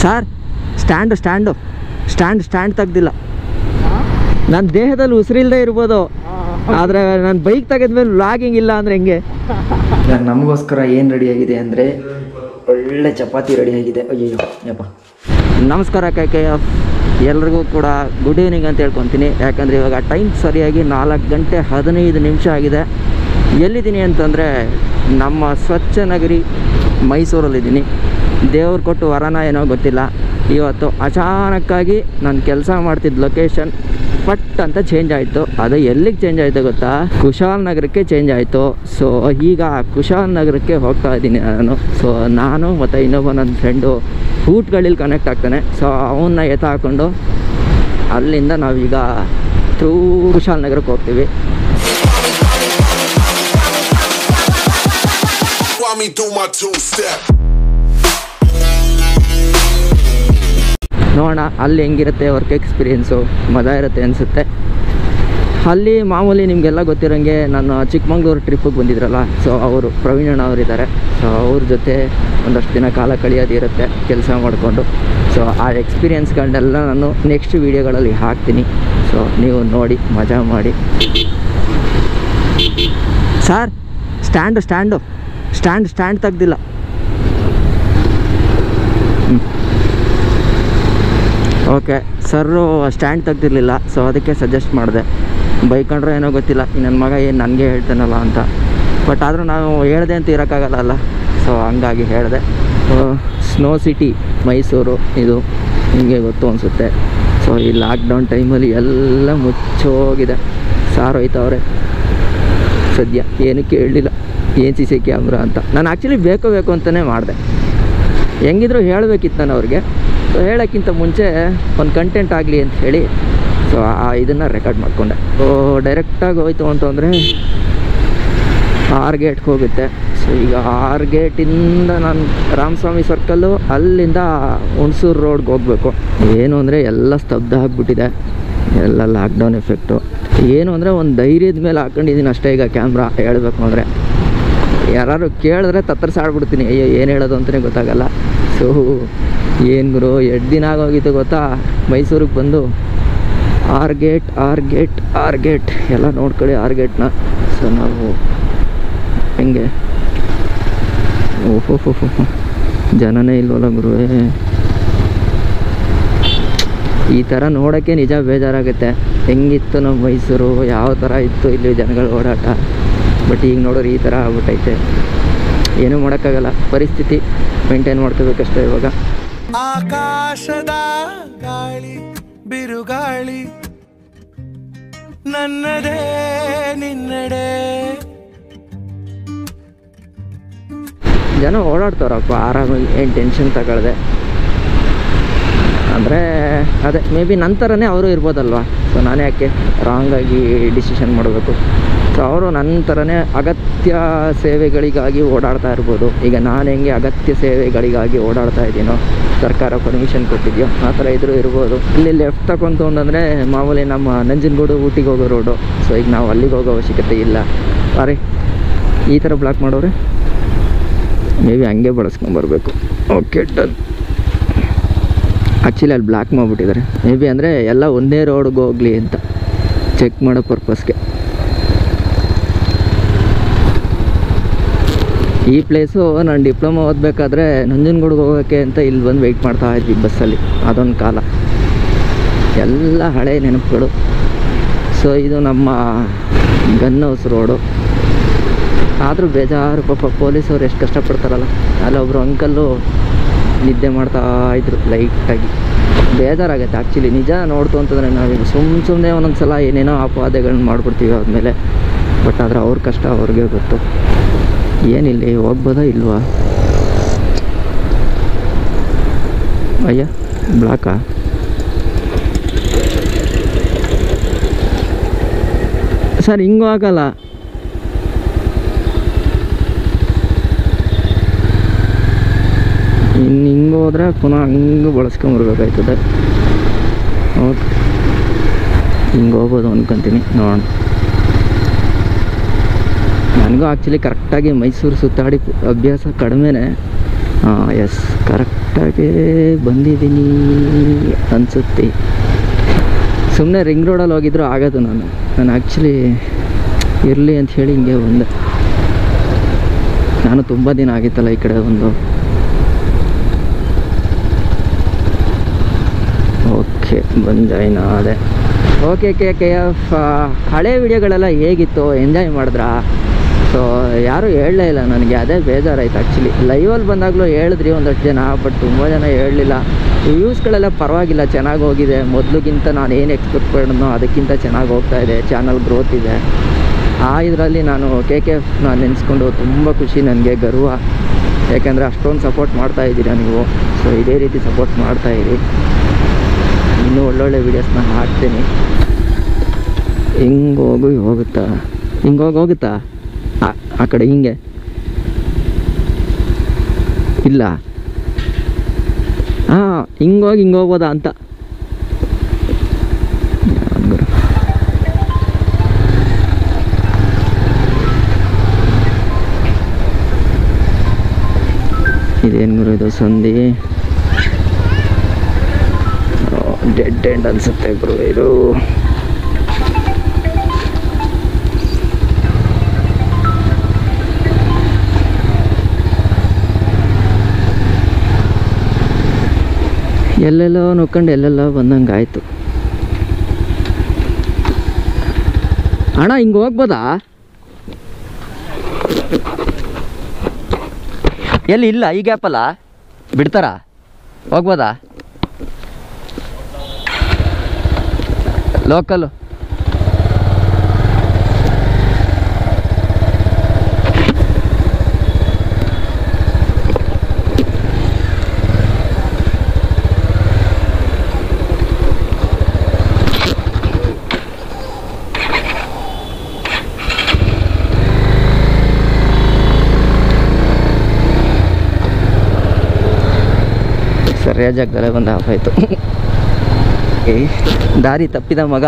Sir stand stand stand stand ತೆಗ್ದಿಲ್ಲ ನನ್ನ ದೇಹದಲ್ಲಿ ಉಸಿರಿಲ್ಲದೆ ಇರ್ಬೋದು ಆದರೆ ನಾನು ಬೈಕ್ ತೆಗೆದ್ಮೇಲೆ ಲಾಗಿಂಗ್ ಇಲ್ಲ ಅಂದರೆ ಹೆಂಗೆ ನಮಗೋಸ್ಕರ ಏನು ರೆಡಿಯಾಗಿದೆ ಅಂದರೆ ಒಳ್ಳೆ ಚಪಾತಿ ರೆಡಿಯಾಗಿದೆ ಅಯ್ಯಯ್ಯೋ ಯಪ್ಪ ನಮಸ್ಕಾರ ಕೆ ಕೆ ಎಫ್ ಎಲ್ರಿಗೂ ಕೂಡ ಗುಡ್ ಈವ್ನಿಂಗ್ ಅಂತ ಹೇಳ್ಕೊತೀನಿ ಯಾಕಂದರೆ ಇವಾಗ ಟೈಮ್ ಸರಿಯಾಗಿ ನಾಲ್ಕು ಗಂಟೆ ಹದಿನೈದು ನಿಮಿಷ ಆಗಿದೆ ಎಲ್ಲಿದ್ದೀನಿ ಅಂತಂದರೆ ನಮ್ಮ ಸ್ವಚ್ಛ ನಗರಿ ಮೈಸೂರಲ್ಲಿದ್ದೀನಿ ದೇವ್ರು ಕೊಟ್ಟು ವರನ ಏನೋ ಗೊತ್ತಿಲ್ಲ ಇವತ್ತು ಅಚಾನಕ್ಕಾಗಿ ನಾನು ಕೆಲಸ ಮಾಡ್ತಿದ್ದ ಲೊಕೇಶನ್ ಪಟ್ ಅಂತ ಚೇಂಜ್ ಆಯಿತು ಅದು ಎಲ್ಲಿಗೆ ಚೇಂಜ್ ಆಯಿತು ಗೊತ್ತಾ ಕುಶಾಲ್ ನಗರಕ್ಕೆ ಚೇಂಜ್ ಆಯಿತು ಸೊ ಈಗ ಕುಶಾಲ್ ನಗರಕ್ಕೆ ಹೋಗ್ತಾ ಇದ್ದೀನಿ ನಾನು ಸೊ ನಾನು ಮತ್ತು ಇನ್ನೊಬ್ಬ ನನ್ನ ಫ್ರೆಂಡು ರೂಟ್ಗಳಲ್ಲಿ ಕನೆಕ್ಟ್ ಆಗ್ತಾನೆ ಸೊ ಅವನ್ನ ಎತ್ತ ಹಾಕೊಂಡು ಅಲ್ಲಿಂದ ನಾವೀಗ ಥ್ರೂ ಕುಶಾಲ್ ನಗರಕ್ಕೆ ಹೋಗ್ತೀವಿ While me do my two step. ನೋಡೋಣ ಅಲ್ಲಿ ಹೆಂಗಿರುತ್ತೆ ವರ್ಕ್ ಎಕ್ಸ್ಪೀರಿಯೆನ್ಸು ಮಜಾ ಇರುತ್ತೆ ಅನಿಸುತ್ತೆ ಅಲ್ಲಿ ಮಾಮೂಲಿ ನಿಮಗೆಲ್ಲ ಗೊತ್ತಿರೋಂಗೆ ನಾನು ಚಿಕ್ಕಮಂಗ್ಳೂರು ಟ್ರಿಪ್ಪಿಗೆ ಬಂದಿದ್ರಲ್ಲ ಸೊ ಅವರು ಪ್ರವೀಣ್ ಅಣ್ಣ ಅವರಿದ್ದಾರೆ ಸೊ ಅವ್ರ ಜೊತೆ ಒಂದಷ್ಟು ದಿನ ಕಾಲ ಕಳೆಯೋದಿರುತ್ತೆ ಕೆಲಸ ಮಾಡಿಕೊಂಡು ಸೊ ಆ ಎಕ್ಸ್ಪೀರಿಯೆನ್ಸ್ಗಳನ್ನೆಲ್ಲ ನಾನು ನೆಕ್ಸ್ಟ್ ವೀಡಿಯೋಗಳಲ್ಲಿ ಹಾಕ್ತೀನಿ ಸೊ ನೀವು ನೋಡಿ ಮಜಾ ಮಾಡಿ sir stand stand stand stand ತೆಗ್ದಿಲ್ಲ ಓಕೆ ಸರ್ರು ಸ್ಟ್ಯಾಂಡ್ ತೆಗ್ದಿರಲಿಲ್ಲ ಸೊ ಅದಕ್ಕೆ ಸಜೆಸ್ಟ್ ಮಾಡಿದೆ ಬೈಕೊಂಡ್ರೆ ಏನೋ ಗೊತ್ತಿಲ್ಲ ಈ ನನ್ನ ಮಗ ಏನು ನನಗೆ ಹೇಳ್ತಾನಲ್ಲ ಅಂತ ಬಟ್ ಆದರೂ ನಾವು ಹೇಳ್ದೆ ಅಂತ ಇರೋಕ್ಕಾಗಲ್ಲ ಅಲ್ಲ ಸೊ ಹಂಗಾಗಿ ಹೇಳಿದೆ ಸ್ನೋ ಸಿಟಿ ಮೈಸೂರು ಇದು ನಿಮಗೆ ಗೊತ್ತು ಅನಿಸುತ್ತೆ ಸೊ ಈ ಲಾಕ್ಡೌನ್ ಟೈಮಲ್ಲಿ ಎಲ್ಲ ಮುಚ್ಚೋಗಿದೆ ಸಾರು ಹೋಯ್ತವ್ರೆ ಸದ್ಯ ಏನು ಕೇಳಲಿಲ್ಲ ಏನು ಸಿ ಸಿ ಕ್ಯಾಮ್ರಾ ಅಂತ ನಾನು ಆ್ಯಕ್ಚುಲಿ ಬೇಕು ಬೇಕು ಅಂತಲೇ ಮಾಡಿದೆ ಹೆಂಗಿದ್ರು ಹೇಳಬೇಕಿತ್ತು ನಾನು ಅವ್ರಿಗೆ ಸೊ ಹೇಳೋಕ್ಕಿಂತ ಮುಂಚೆ ಒಂದು ಕಂಟೆಂಟ್ ಆಗಲಿ ಅಂತ ಹೇಳಿ ಸೊ ಆ ಇದನ್ನು ರೆಕಾರ್ಡ್ ಮಾಡಿಕೊಂಡೆ ಸೊ ಡೈರೆಕ್ಟಾಗಿ ಹೋಯ್ತು ಅಂತಂದರೆ ಆರ್ ಗೇಟ್ಗೆ ಹೋಗುತ್ತೆ ಸೊ ಈಗ ಆರ್ ಗೇಟಿಂದ ನಾನು ರಾಮಸ್ವಾಮಿ ಸರ್ಕಲ್ಲು ಅಲ್ಲಿಂದ ಹುಣಸೂರು ರೋಡ್ಗೆ ಹೋಗಬೇಕು ಏನು ಅಂದರೆ ಎಲ್ಲ ಸ್ತಬ್ಧ ಆಗಿಬಿಟ್ಟಿದೆ ಎಲ್ಲ ಲಾಕ್ಡೌನ್ ಎಫೆಕ್ಟು ಏನು ಅಂದರೆ ಒಂದು ಧೈರ್ಯದ ಮೇಲೆ ಹಾಕೊಂಡಿದ್ದೀನಿ ಅಷ್ಟೇ ಈಗ ಕ್ಯಾಮ್ರಾ ಹೇಳಬೇಕು ಅಂದರೆ ಯಾರು ಕೇಳಿದ್ರೆ ತತ್ತರಿಸಾಡ್ಬಿಡ್ತೀನಿ ಅಯ್ಯೋ ಏನು ಹೇಳೋದು ಅಂತಲೇ ಗೊತ್ತಾಗಲ್ಲ ಸೊ ಏನು ಗುರು ಎರಡು ದಿನ ಆಗೋಗಿತ್ತು ಗೊತ್ತಾ ಮೈಸೂರಿಗೆ ಬಂದು R gate R gate R gate ಎಲ್ಲ ನೋಡ್ಕೊಳ್ಳಿ ಆರ್ ಗೇಟ್ನ ಸೊ ನಾವು ಹೆಂಗೆ ಓಹೋ ಹೋ ಜನನೇ ಇಲ್ವಲ್ಲ ಗುರುವೇ ಈ ಥರ ನೋಡೋಕ್ಕೆ ನಿಜ ಬೇಜಾರಾಗುತ್ತೆ ಹೆಂಗಿತ್ತು ನಮ್ಮ ಮೈಸೂರು ಯಾವ ಥರ ಇತ್ತು ಇಲ್ಲಿ ಜನಗಳ ಓಡಾಟ ಬಟ್ ಈಗ ನೋಡೋರು ಈ ಥರ ಆಗ್ಬಿಟ್ಟೈತೆ ಏನೂ ಮಾಡೋಕ್ಕಾಗಲ್ಲ ಪರಿಸ್ಥಿತಿ ಮೇಂಟೈನ್ ಮಾಡ್ಕೋಬೇಕಷ್ಟೇ ಇವಾಗ ಆಕಾಶದ ಗಾಳಿ ಬಿರುಗಾಳಿ ನನ್ನದೇ ನಿನ್ನಡೆ ಜನ ಓಡಾಡ್ತಾರಪ್ಪ ಆರಾಮಾಗಿ ಏನು ಟೆನ್ಷನ್ ತಗೊಳ್ದೆ ಅಂದರೆ ಅದೇ ಮೇ ಬಿ ನಂತರನೇ ಅವರು ಇರ್ಬೋದಲ್ವಾ ಸೊ ನಾನು ಯಾಕೆ ರಾಂಗಾಗಿ ಡಿಸಿಷನ್ ಮಾಡಬೇಕು ಸೊ ಅವರು ನನ್ನ ಥರನೇ ಅಗತ್ಯ ಸೇವೆಗಳಿಗಾಗಿ ಓಡಾಡ್ತಾ ಇರ್ಬೋದು ಈಗ ನಾನು ಹೆಂಗೆ ಅಗತ್ಯ ಸೇವೆಗಳಿಗಾಗಿ ಓಡಾಡ್ತಾ ಇದ್ದೀನೋ ಸರ್ಕಾರ ಪರ್ಮಿಷನ್ ಕೊಟ್ಟಿದೆಯೋ ಆ ಥರ ಇದ್ರೂ ಇರ್ಬೋದು ಇಲ್ಲಿ ಲೆಫ್ಟ್ ತಗೊಂತು ಅಂತಂದರೆ ಮಾಮೂಲಿ ನಮ್ಮ ನಂಜನಗೂಡು ಊಟಿಗೆ ಹೋಗೋ ರೋಡು ಸೊ ಈಗ ನಾವು ಅಲ್ಲಿಗೆ ಹೋಗೋ ಅವಶ್ಯಕತೆ ಇಲ್ಲ ಸಾರಿ ಈ ಥರ ಬ್ಲಾಕ್ ಮಾಡೋರೆ ಮೇ ಬಿ ಹಂಗೆ ಬಳಸ್ಕೊಂಬರ್ಬೇಕು ಓಕೆ ಡನ್ ಆ್ಯಕ್ಚುಲಿ ಅಲ್ಲಿ ಬ್ಲಾಕ್ ಮಾಡಿಬಿಟ್ಟಿದ್ದಾರೆ ಮೇ ಬಿ ಅಂದರೆ ಎಲ್ಲ ಒಂದೇ ರೋಡ್ಗೆ ಹೋಗಲಿ ಅಂತ ಚೆಕ್ ಮಾಡೋ ಪರ್ಪಸ್ಗೆ ಈ ಪ್ಲೇಸು ನಾನು ಡಿಪ್ಲೊಮಾ ಓದಬೇಕಾದ್ರೆ ನಂಜನಗೂಡಿಗೆ ಹೋಗೋಕ್ಕೆ ಅಂತ ಇಲ್ಲಿ ಬಂದು ವೆಯ್ಟ್ ಮಾಡ್ತಾ ಇದ್ವಿ ಬಸ್ಸಲ್ಲಿ ಅದೊಂದು ಕಾಲ ಎಲ್ಲ ಹಳೆ ನೆನಪುಗಳು ಸೊ ಇದು ನಮ್ಮ ಗನ್ ಹೌಸ್ ರೋಡು ಆದರೂ ಬೇಜಾರು ಪಾಪ ಪೊಲೀಸವ್ರು ಎಷ್ಟು ಕಷ್ಟಪಡ್ತಾರಲ್ಲ ಅಲ್ಲೊಬ್ರು ಅಂಕಲ್ಲು ನಿದ್ದೆ ಮಾಡ್ತಾ ಇದ್ರು ಲೈಟಾಗಿ ಬೇಜಾರಾಗುತ್ತೆ ಆ್ಯಕ್ಚುಲಿ ನಿಜ ನೋಡ್ತು ಅಂತಂದರೆ ನಾವು ಸುಮ್ಮ ಸುಮ್ಮನೆ ಒಂದೊಂದು ಸಲ ಏನೇನೋ ಅಪವಾದಗಳನ್ನ ಮಾಡ್ಬಿಡ್ತೀವಿ ಆದಮೇಲೆ ಬಟ್ ಆದರೆ ಅವ್ರ ಕಷ್ಟ ಅವ್ರಿಗೆ ಗೊತ್ತು ಏನಿಲ್ಲಿ ಹೋಗ್ಬೋದಾ ಇಲ್ವಾ ಅಯ್ಯ ಬ್ಲಾಕಾ ಸರ್ ಹಿಂಗೂ ಆಗಲ್ಲ ಇನ್ನು ಹಿಂಗೆ ಹೋದ್ರೆ ಪುನಃ ಹಂಗೆ ಬಳಸ್ಕೊಂಬರ್ಬೇಕಾಯ್ತದೆ ಓಕೆ ಹಿಂಗೆ ಹೋಗ್ಬೋದು ಅನ್ಕೊಂತೀನಿ ನೋಡೋಣ ನನಗೂ ಆ್ಯಕ್ಚುಲಿ ಕರೆಕ್ಟಾಗಿ ಮೈಸೂರು ಸುತ್ತಾಡಿ ಅಭ್ಯಾಸ ಕಡಿಮೆನೇ ಹಾಂ ಎಸ್ ಕರೆಕ್ಟಾಗಿ ಬಂದಿದ್ದೀನಿ ಅನಿಸುತ್ತೆ ಸುಮ್ಮನೆ ರಿಂಗ್ ರೋಡಲ್ಲಿ ಹೋಗಿದ್ರು ಆಗೋದು ನಾನು ನಾನು ಆ್ಯಕ್ಚುಲಿ ಇರಲಿ ಅಂತ ಹೇಳಿ ಹಿಂಗೆ ಬಂದೆ ನಾನು ತುಂಬ ದಿನ ಆಗಿತ್ತಲ್ಲ ಈ ಕಡೆ ಒಂದು ಓಕೆ ಬಂದು ಜಾಯ್ನ್ ಆದೆ ಓಕೆ ಕೆ ಕೆ ಎಫ್ ಹಳೆ ವಿಡಿಯೋಗಳೆಲ್ಲ ಹೇಗಿತ್ತು ಎಂಜಾಯ್ ಮಾಡಿದ್ರಾ ಸೊ ಯಾರೂ ಹೇಳಲೇ ಇಲ್ಲ ನನಗೆ ಅದೇ ಬೇಜಾರಾಯ್ತು ಆ್ಯಕ್ಚುಲಿ ಲೈವಲ್ಲಿ ಬಂದಾಗಲೂ ಹೇಳಿದ್ರಿ ಒಂದಷ್ಟು ಜನ ಬಟ್ ತುಂಬ ಜನ ಹೇಳಲಿಲ್ಲ ವ್ಯೂಸ್ಗಳೆಲ್ಲ ಪರವಾಗಿಲ್ಲ ಚೆನ್ನಾಗಿ ಹೋಗಿದೆ ಮೊದಲಿಗಿಂತ ನಾನು ಏನು ಎಕ್ಸ್ಪೆಕ್ಟ್ ಮಾಡಿದ್ನೋ ಅದಕ್ಕಿಂತ ಚೆನ್ನಾಗಿ ಹೋಗ್ತಾ ಇದೆ ಚಾನಲ್ ಗ್ರೋತ್ ಇದೆ ಆ ಇದರಲ್ಲಿ ನಾನು ಕೆ ಕೆ ಎಫ್ನ ನೆನೆಸ್ಕೊಂಡು ತುಂಬ ಖುಷಿ ನನಗೆ ಗರ್ವ ಯಾಕೆಂದರೆ ಅಷ್ಟೊಂದು ಸಪೋರ್ಟ್ ಮಾಡ್ತಾ ಇದ್ದೀರಾ ನೀವು ಸೊ ಇದೇ ರೀತಿ ಸಪೋರ್ಟ್ ಮಾಡ್ತಾ ಇರಿ ಇನ್ನೂ ಒಳ್ಳೊಳ್ಳೆ ವೀಡಿಯೋಸ್ನ ಹಾಕ್ತೀನಿ ಹಿಂಗೆ ಹೋಗು ಹೋಗುತ್ತಾ ಹಿಂಗೆ ಹೋಗಿ ಹೋಗುತ್ತಾ ಆ ಆ ಕಡೆ ಹಿಂಗೆ ಇಲ್ಲ ಹಾಂ ಹಿಂಗೆ ಹೋಗಿ ಹಿಂಗೆ ಹೋಗ್ಬೋದಾ ಅಂತ ಯಾವ್ದ್ ಗುರು? ಇದೇನು ಗುರು ಇದು ಸಂಧಿ ಡೆಡ್ ಎಂಡ್ ಅನ್ಸುತ್ತೆ ಗುರು ಇದು ಎಲ್ಲೆಲ್ಲೋ ನೋಡ್ಕೊಂಡು ಎಲ್ಲೆಲ್ಲೋ ಬಂದಂಗೆ ಆಯಿತು ಅಣ್ಣ ಹಿಂಗೆ ಹೋಗ್ಬೋದಾ ಎಲ್ಲಿ ಇಲ್ಲ ಈ ಗ್ಯಾಪಲ್ಲ ಬಿಡ್ತಾರಾ ಹೋಗ್ಬೋದಾ ಲೋಕಲು ಸರಿಯಾದ ಜಾಗದಲ್ಲೇ ಬಂದು ಆಫ್ ಆಯಿತು ಏ, ದಾರಿ ತಪ್ಪಿದ ಮಗ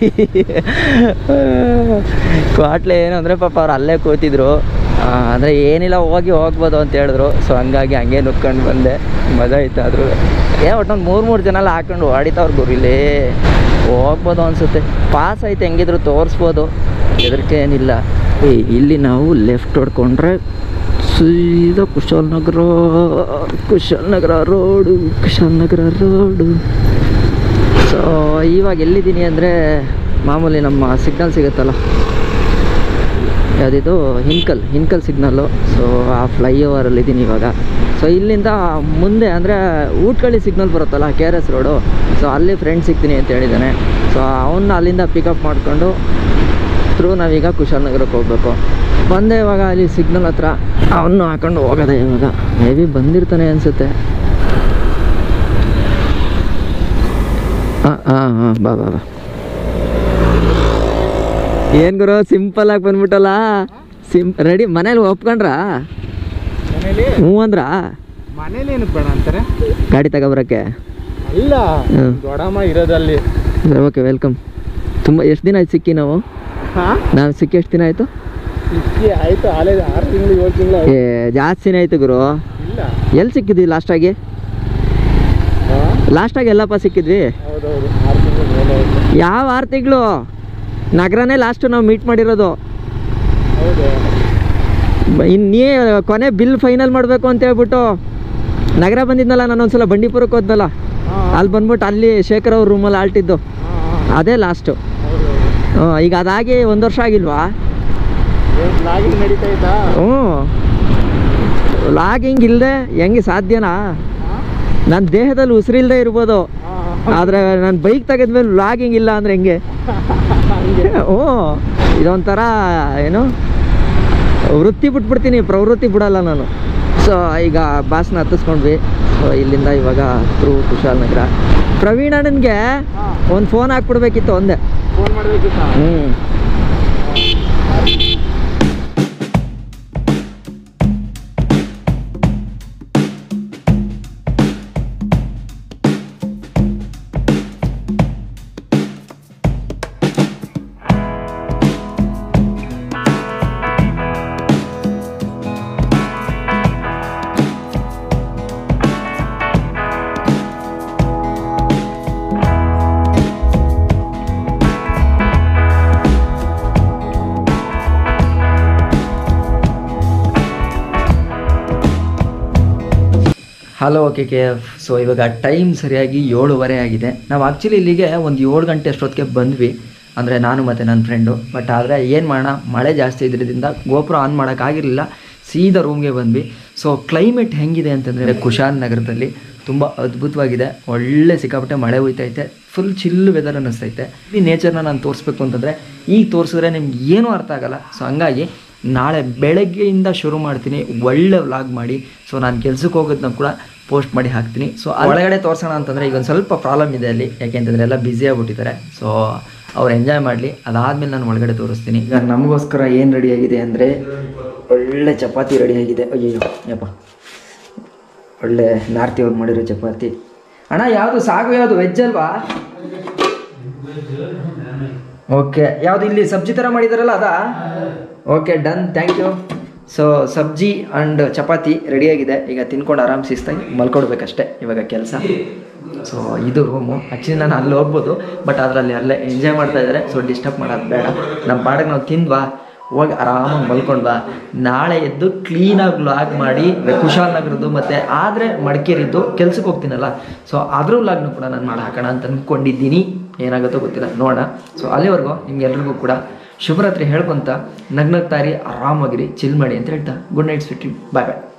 ಕ್ವಾಟ್ಲೆ ಏನು ಅಂದರೆ ಪಾಪ ಅವ್ರು ಅಲ್ಲೇ ಕೂತಿದ್ರು ಅಂದರೆ ಏನಿಲ್ಲ ಹೋಗಿ ಹೋಗ್ಬೋದು ಅಂತ ಹೇಳಿದ್ರು ಸೊ ಹಂಗಾಗಿ ಹಂಗೆ ನುಕ್ಕೊಂಡು ಬಂದೆ ಮಜಾ ಆಯ್ತು ಆದರೂ ಏ ಒಟ್ಟೊಂದು ಮೂರು ಮೂರು ಜನ ಎಲ್ಲ ಹಾಕೊಂಡು ಹೊಡಿತಾವ್ರು ಗುರಿಲೇ ಹೋಗ್ಬೋದು ಅನಿಸುತ್ತೆ ಪಾಸ್ ಐತೆ ಹೆಂಗಿದ್ರು ತೋರಿಸ್ಬೋದು ಹೆದರಿಕೆ ಏನಿಲ್ಲ ಏ ಇಲ್ಲಿ ನಾವು ಲೆಫ್ಟ್ ಹೊಡ್ಕೊಂಡ್ರೆ ಸೀದಾ Kushalnagar Kushalnagar road Kushalnagar road so ಇವಾಗ ಎಲ್ಲಿದ್ದೀನಿ ಅಂದರೆ ಮಾಮೂಲಿ ನಮ್ಮ ಸಿಗ್ನಲ್ ಸಿಗುತ್ತಲ್ಲ ಯಾವುದಿದು ಹಿನ್ಕಲ್ ಹಿನ್ಕಲ್ ಸಿಗ್ನಲ್ಲು ಸೊ ಆ ಫ್ಲೈ ಓವರಲ್ಲಿದ್ದೀನಿ ಇವಾಗ ಸೊ ಇಲ್ಲಿಂದ ಮುಂದೆ ಅಂದರೆ ಊಟ್ಕಳ್ಳಿ ಸಿಗ್ನಲ್ ಬರುತ್ತಲ್ಲ K R S road so ಅಲ್ಲಿ ಫ್ರೆಂಡ್ ಸಿಗ್ತೀನಿ ಅಂತ ಹೇಳಿದ್ದಾನೆ ಸೊ ಅವನ್ನ ಅಲ್ಲಿಂದ ಪಿಕಪ್ ಮಾಡಿಕೊಂಡು ಥ್ರೂ ನಾವೀಗ ಕುಶಾಲನಗರಕ್ಕೆ ಹೋಗ್ಬೇಕು ಬಂದೆ ಇವಾಗ ಅಲ್ಲಿ ಸಿಗ್ನಲ್ ಹತ್ರ ಅವನು ಹಾಕೊಂಡು ಹೋಗೋದೆ ಇವಾಗ ಮೇ ಬಿ ಬಂದಿರ್ತಾನೆ ಅನಿಸುತ್ತೆ ಹಾಂ ಹಾಂ ಹಾಂ ಬಾ ಬಾ ಬಾ ಏನು ಗುರು ಸಿಂಪಲ್ ಆಗಿ ಬಂದ್ಬಿಟ್ಟಲ್ಲ ಸಿಂ ರೆಡಿ ಮನೇಲಿ ಒಪ್ಕೊಂಡ್ರಾ ಮನೇಲಿ ಹ್ಞೂ ಅಂದ್ರಾ ಮನೇಲಿ ಏನಕ್ಕೆ ಬೇಡ ಅಂತಾರೆ ಗಾಡಿ ತಗೊಬರಕ್ಕೆ ಇಲ್ಲ ಹ್ಮ್. ದೊಡ್ಡಮ್ಮ ಇರೋದಲ್ಲಿ ಓಕೆ ವೆಲ್ಕಮ್ ತುಂಬ ಎಷ್ಟು ದಿನ ಆಯ್ತು ಸಿಕ್ಕಿ ನಾವು ಹಾ ನಾನು ಸಿಕ್ಕಿ ಎಷ್ಟು ದಿನ ಆಯಿತು ಸಿಕ್ಕಿ ಆಯ್ತು ಆಲೇ ಆರು ತಿಂಗಳು ಏಳು ತಿಂಗಳು ಏ ಜಾಸ್ತಿನೇ ಆಯಿತು ಗುರು ಇಲ್ಲ ಎಲ್ಲಿ ಸಿಕ್ಕಿದ್ವಿ ಲಾಸ್ಟಾಗಿ ಹಾ ಲಾಸ್ಟಾಗಿ ಎಲ್ಲಪ್ಪ ಸಿಕ್ಕಿದ್ವಿ ಹೌದೌದು ಆರು ತಿಂಗಳು ಮೇಲೆ ಆಯ್ತು ಯಾವ ಆರು ತಿಂಗಳು ನಗರನೇ ಲಾಸ್ಟು ನಾವು ಮೀಟ್ ಮಾಡಿರೋದು ಹೌದು ಬ- ಇನ್ ನೀ ಕೊನೆ ಬಿಲ್ ಫೈನಲ್ ಮಾಡಬೇಕು ಅಂತ ಹೇಳ್ಬಿಟ್ಟು ನಗರ ಬಂದಿದ್ನಲ್ಲ ನಾನು ಒಂದ್ಸಲ ಬಂಡೀಪುರಕ್ಕೆ ಹೋದ್ನಲ್ಲ ಹಾ ಅಲ್ಲಿ ಬಂದ್ಬಿಟ್ಟು ಅಲ್ಲಿ ಶೇಖರ್ ಅವ್ರ ರೂಮಲ್ಲಿ ಆಲ್ಟಿದ್ದು ಹಾ ಹಾ ಅದೇ ಲಾಸ್ಟು ಹೌದೌದು ಈಗ ಅದಾಗಿ ಒಂದು ವರ್ಷ ಆಗಿಲ್ವಾ ಏನು ಲಾಗಿಂಗ್ ನಡೀತಾ ಇತ್ತಾ ಹ್ಞೂ ಲಾಗಿಂಗ್ ಇಲ್ಲದೆ ಹೆಂಗೆ ಸಾಧ್ಯನಾ ಹಾ ನನ್ನ ದೇಹದಲ್ಲಿ ಉಸಿರಿಲ್ಲದೆ ಇರ್ಬೋದು ಹಾ ಆದರೆ ನಾನು ಬೈಕ್ ತೆಗೆದ್ಮೇಲೆ ಲಾಗಿಂಗ್ ಇಲ್ಲ ಅಂದರೆ ಹೆಂಗೆ ಹಂಗೆ ಹ್ಞೂ ಇದೊಂಥರ ಏನು ವೃತ್ತಿ ಬಿಟ್ಬಿಡ್ತೀನಿ ಪ್ರವೃತ್ತಿ ಬಿಡಲ್ಲ ನಾನು ಸೊ ಈಗ ಬಾಸ್ನ ಹತ್ತಿಸ್ಕೊಂಡ್ವಿ ಸೊ ಇಲ್ಲಿಂದ ಇವಾಗ ಥ್ರೂ ಕುಶಾಲನಗರ ಪ್ರವೀಣ್ ಅಣ್ಣನಿಗೆ ಹಾ ಒಂದು ಫೋನ್ ಹಾಕ್ಬಿಡ್ಬೇಕಿತ್ತು ಒಂದೇ ಫೋನ್ ಮಾಡಬೇಕಿತ್ತ ಹ್ಞೂ hello K K F so ಇವಾಗ ಟೈಮ್ ಸರಿಯಾಗಿ ಏಳುವರೆ ಆಗಿದೆ ನಾವು ಆ್ಯಕ್ಚುಲಿ ಇಲ್ಲಿಗೆ ಒಂದು ಏಳು ಗಂಟೆ ಅಷ್ಟೊತ್ತಿಗೆ ಬಂದ್ವಿ ಅಂದರೆ ನಾನು ಮತ್ತು ನನ್ನ ಫ್ರೆಂಡು ಬಟ್ ಆದರೆ ಏನು ಮಾಡೋಣ ಮಳೆ ಜಾಸ್ತಿ ಇದ್ರಿಂದ ಗೋಪುರ ಆನ್ ಮಾಡೋಕ್ಕಾಗಿರಲಿಲ್ಲ ಸೀದಾ ರೂಮ್ಗೆ ಬಂದ್ವಿ ಸೊ ಕ್ಲೈಮೇಟ್ ಹೆಂಗಿದೆ ಅಂತಂದರೆ ಕುಶಾಲ್ ನಗರದಲ್ಲಿ ತುಂಬ ಅದ್ಭುತವಾಗಿದೆ ಒಳ್ಳೆ ಸಿಕ್ಕಾಪಟ್ಟೆ ಮಳೆ ಹೋಯ್ತೈತೆ ಫುಲ್ ಚಿಲ್ ವೆದರ್ ಅನ್ನಿಸ್ತೈತೆ ಈ ನೇಚರ್ನ ನಾನು ತೋರಿಸ್ಬೇಕು ಅಂತಂದರೆ ಈಗ ತೋರಿಸಿದ್ರೆ ನಿಮ್ಗೆ ಏನೂ ಅರ್ಥ ಆಗಲ್ಲ ಸೊ ಹಂಗಾಗಿ ನಾಳೆ ಬೆಳಗ್ಗೆಯಿಂದ ಶುರು ಮಾಡ್ತೀನಿ ಒಳ್ಳೆ ವ್ಲಾಗ್ ಮಾಡಿ ಸೊ ನಾನು ಕೆಲ್ಸಕ್ಕೆ ಹೋಗೋದನ್ನ ಕೂಡ ಪೋಸ್ಟ್ ಮಾಡಿ ಹಾಕ್ತೀನಿ ಸೊ ಒಳಗಡೆ ತೋರಿಸೋಣ ಅಂತಂದರೆ ಈಗ ಒಂದು ಸ್ವಲ್ಪ ಪ್ರಾಬ್ಲಮ್ ಇದೆ ಅಲ್ಲಿ ಯಾಕೆಂತಂದರೆ ಎಲ್ಲ ಬ್ಯುಸಿ ಆಗ್ಬಿಟ್ಟಿದ್ದಾರೆ ಸೊ ಅವ್ರು ಎಂಜಾಯ್ ಮಾಡಲಿ ಅದಾದಮೇಲೆ ನಾನು ಒಳಗಡೆ ತೋರಿಸ್ತೀನಿ ಈಗ ನಮಗೋಸ್ಕರ ಏನು ರೆಡಿಯಾಗಿದೆ ಅಂದರೆ ಒಳ್ಳೆ ಚಪಾತಿ ರೆಡಿಯಾಗಿದೆ ಅಯ್ಯೋ ಯಪ್ಪ ಒಳ್ಳೆ ನಾರ್ತಿ ಅವ್ರು ಮಾಡಿರೋ ಚಪಾತಿ ಅಣ್ಣ ಯಾವುದು ಸಾಗು ಯಾವುದು ವೆಜ್ ಅಲ್ವಾ ಓಕೆ ಯಾವುದು ಇಲ್ಲಿ ಸಬ್ಜಿ ಥರ ಮಾಡಿದಾರಲ್ಲ ಅದಾ okay done thank you so sabzi and chapati ರೆಡಿಯಾಗಿದೆ ಈಗ ತಿನ್ಕೊಂಡು ಆರಾಮ್ ಶಿಸ್ತಾಗಿ ಮಲ್ಕೊಡ್ಬೇಕಷ್ಟೇ ಇವಾಗ ಕೆಲಸ ಸೊ ಇದು ರೂಮು ಆ್ಯಕ್ಚುಲಿ ನಾನು ಅಲ್ಲಿ ಹೋಗ್ಬೋದು ಬಟ್ ಅದರಲ್ಲಿ ಅಲ್ಲೇ ಎಂಜಾಯ್ ಮಾಡ್ತಾ ಇದ್ದಾರೆ ಸೊ ಡಿಸ್ಟರ್ಬ್ ಮಾಡೋದು ಬೇಡ ನಮ್ಮ ಪಾಡಿಗೆ ನಾವು ತಿಂದ್ವಾ ಹೋಗಿ ಆರಾಮಾಗಿ ಮಲ್ಕೊಂಡ್ವಾ ನಾಳೆ ಎದ್ದು ಕ್ಲೀನಾಗಿ ಲಾಗ್ ಮಾಡಿ ಕುಶಾಲ್ ನಗರದ್ದು ಮತ್ತು ಆದರೆ ಮಡಿಕೇರಿದ್ದು ಕೆಲ್ಸಕ್ಕೆ ಹೋಗ್ತೀನಲ್ಲ ಸೊ ಅದ್ರ ಲಾಗ್ನು ಕೂಡ ನಾನು ಮಾಡಿ ಹಾಕೋಣ ಅಂತ ಅಂದ್ಕೊಂಡಿದ್ದೀನಿ ಏನಾಗುತ್ತೋ ಗೊತ್ತಿಲ್ಲ ನೋಡೋಣ ಸೊ ಅಲ್ಲಿವರೆಗೂ ನಿಮ್ಗೆಲ್ರಿಗೂ ಕೂಡ ಶುಭರಾತ್ರಿ ಹೇಳ್ಕೊಂತ ನಗ್ನಗ್ತಾರಿ ಆರಾಮಾಗಿರಿ ಚಿಲ್ ಮಾಡಿ ಅಂತ ಹೇಳ್ತಾ ಗುಡ್ ನೈಟ್ ಸ್ವೀಟ್ರಿ ಬಾಯ್ ಬಾಯ್